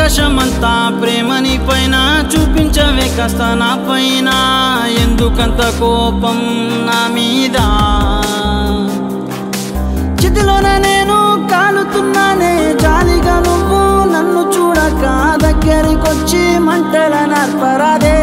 ఆకాశమంతా ప్రేమని పైన చూపించవే కాస్త నా పైన ఎందుకంత కోపం నా మీద చితిలోన నేను కాలుతున్నానే జాలిగా నువ్వు నన్ను చూడక దగ్గరికొచ్చి మంటల నర్పరాదే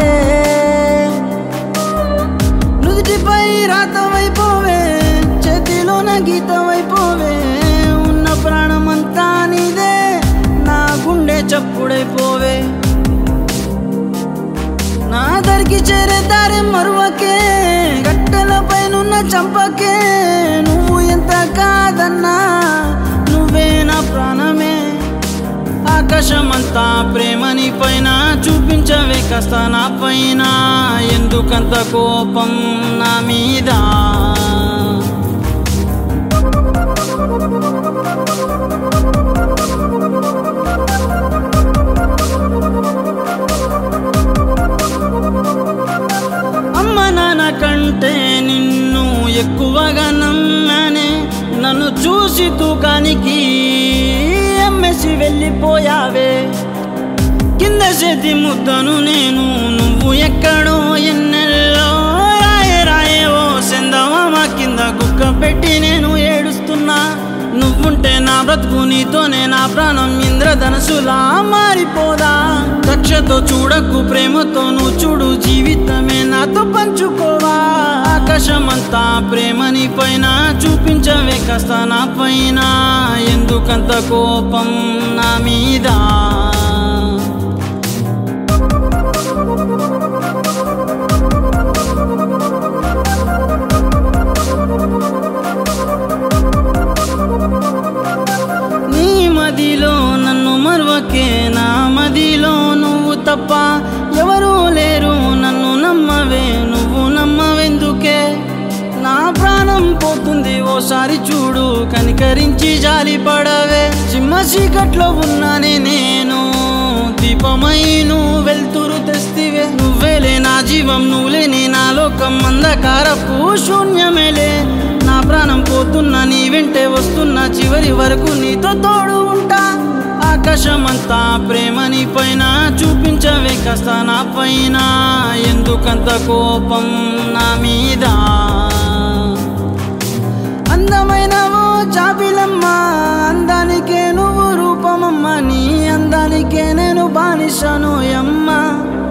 నుదుటిపై రాతవైపోవే చేతిలోన గీతవైపోవే ఉన్న ప్రాణమంతా నీదే నా గుండె చప్పుడైపోవే నా దరికి చేరే దారి మరువకే గట్టెల పైనున్న చంపకే నువ్వు ఎంత కాదన్నా నువ్వే నా ప్రాణమే ఆకాశమంతా ప్రేమని పైన చూపించవే కాస్త నా పైన ఎందుకంత కోపం నా మీద అమ్మ నాన్న కంటే నిన్ను ఎక్కువగా నమ్మానే నన్ను చూసి తూకానికి ఎమ్మెసి వెళ్ళిపోయావే కింద చేతి ముద్దను నేను నువ్వు ఎక్కడో ఎన్నెల్లో రాయే రాయే ఓ సెందమామ కింద కుక్క పెట్టి నేను ఏడుస్తున్నా నువ్వుంటే నా బ్రతుకు నీతోనే నా ప్రాణం ఇంద్రధనసులా మారిపోదా కక్షతో చూడకు ప్రేమతో నువ్వు చూడు జీవితమే నాతో పంచుకోవా ఆకాశమంతా ప్రేమని పైన చూపించవే కాస్త నా పైన ఎందుకంత కోపం నా మీద నీ మదిలో నన్ను మరువకే నా మదిలో నువ్వు తప్ప ఎవరూ లేరు నన్ను నమ్మవే నువ్వు నమ్మవెందుకే నా ప్రాణం పోతుంది ఓసారి చూడు కనికరించి జాలి పడవే సింహ చీకట్లో ఉన్నానే నేను దీపమై నువ్వు వెళ్తురు తెస్తివే నువ్వేలే నా జీవం నువ్వులేని నా లోకం అంధకారపు శూన్యమేలే నా ప్రాణం పోతున్నా నీ వెంటే వస్తున్నా చివరి వరకు నీతో తోడు ఉంటా ఆకాశమంతా ప్రేమని పైన చూపించవే కాస్త నా పైన ఎందుకంత కోపం నా మీద అందమైన ఓ జాబిలమ్మ అందానికే నువ్వు రూపమమ్మ నీ అందానికే నేను బానిసను అమ్మ